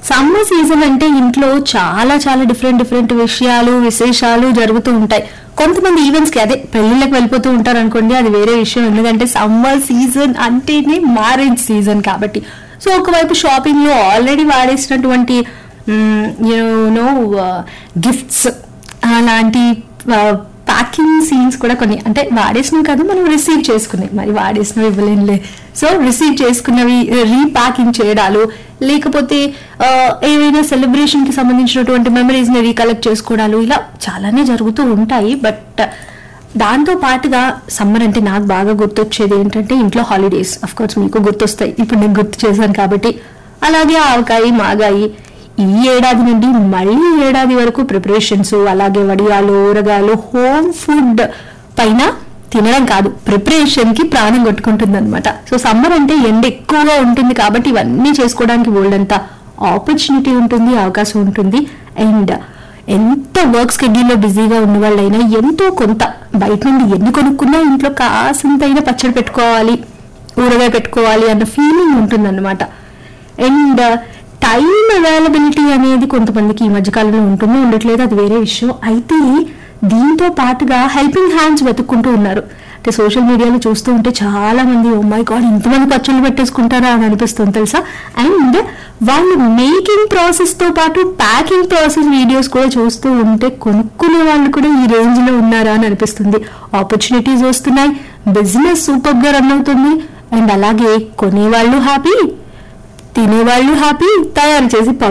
summer season అంటే ఇంట్లో చాలా చాలా డిఫరెంట్ డిఫరెంట్ విషయాలు విశేషాలు జరుగుతూ ఉంటాయి కొంతమంది ఈవెంట్స్ కి అదే పెళ్లిళ్ళకి వెళ్ళిపోతూ ఉంటారు అనుకోండి అది వేరే విషయం ఎందుకంటే సమ్మర్ సీజన్ అంటేనే మ్యారేజ్ సీజన్ కాబట్టి సో ఒకవైపు షాపింగ్ లో ఆల్రెడీ వాడేసినటువంటి యూనో గిఫ్ట్స్ అలాంటి ప్యాకింగ్ సీన్స్ కూడా కొన్ని అంటే వాడేసినవి కాదు మనం రిసీవ్ చేసుకున్నాయి మరి వాడేసినవి ఇవ్వలేనులే సో రిసీవ్ చేసుకున్నవి రీప్యాకింగ్ చేయడాలు లేకపోతే ఆ, ఏవైనా సెలబ్రేషన్ కి సంబంధించినటువంటి మెమరీస్ ని రీకలెక్ట్ చేసుకోవడాలు ఇలా చాలానే జరుగుతూ ఉంటాయి బట్ దాంతో పాటుగా సమ్మర్ అంటే నాకు బాగా గుర్తొచ్చేది ఏంటంటే ఇంట్లో హాలిడేస్ అఫ్ కోర్స్ మీకు గుర్తొస్తాయి ఇప్పుడు నేను గుర్తు చేశాను కాబట్టి అలాగే ఆవకాయి మాగాయి ఈ ఏడాది నుండి మళ్ళీ ఏడాది వరకు ప్రిపరేషన్స్ అలాగే వడియాలు ఊరగాయలు హోమ్ ఫుడ్ పైన తినడం కాదు ప్రిపరేషన్ కి ప్రాణం కొట్టుకుంటుంది అనమాట సో సమ్మర్ అంటే ఎండ ఎక్కువగా ఉంటుంది కాబట్టి ఇవన్నీ చేసుకోవడానికి బోల్డంత ఆపర్చునిటీ ఉంటుంది అవకాశం ఉంటుంది అండ్ ఎంత వర్క్ స్కెడ్యూల్లో బిజీగా ఉన్న వాళ్ళైనా ఎంతో కొంత బయట నుండి ఎన్ని కొనుక్కున్నా ఇంట్లో కాసింతైనా పచ్చడి పెట్టుకోవాలి ఊరగాయ పెట్టుకోవాలి అన్న ఫీలింగ్ ఉంటుందన్నమాట అండ్ టైం అవైలబిలిటీ అనేది కొంతమందికి ఈ మధ్యకాలంలో ఉంటుందో ఉండట్లేదు అది వేరే విషయం అయితే దీంతో పాటుగా హెల్పింగ్ హ్యాండ్స్ వెతుక్కుంటూ ఉన్నారు అంటే సోషల్ మీడియాలో చూస్తూ ఉంటే చాలా మంది ఓ మై గాడ్ ఇంతమంది పచ్చళ్ళు పెట్టేసుకుంటారా అని అనిపిస్తుంది తెలుసా అండ్ వాళ్ళు మేకింగ్ ప్రాసెస్ తో పాటు ప్యాకింగ్ ప్రాసెస్ వీడియోస్ కూడా చూస్తూ ఉంటే కొనుక్కునే వాళ్ళు కూడా ఈ రేంజ్ లో ఉన్నారా అని అనిపిస్తుంది ఆపర్చునిటీస్ వస్తున్నాయి బిజినెస్ సూపర్ గా రన్ అవుతుంది అండ్ అలాగే కొనేవాళ్ళు హ్యాపీ తినేవాళ్ళు హ్యాపీ తయారు చేసి పంపే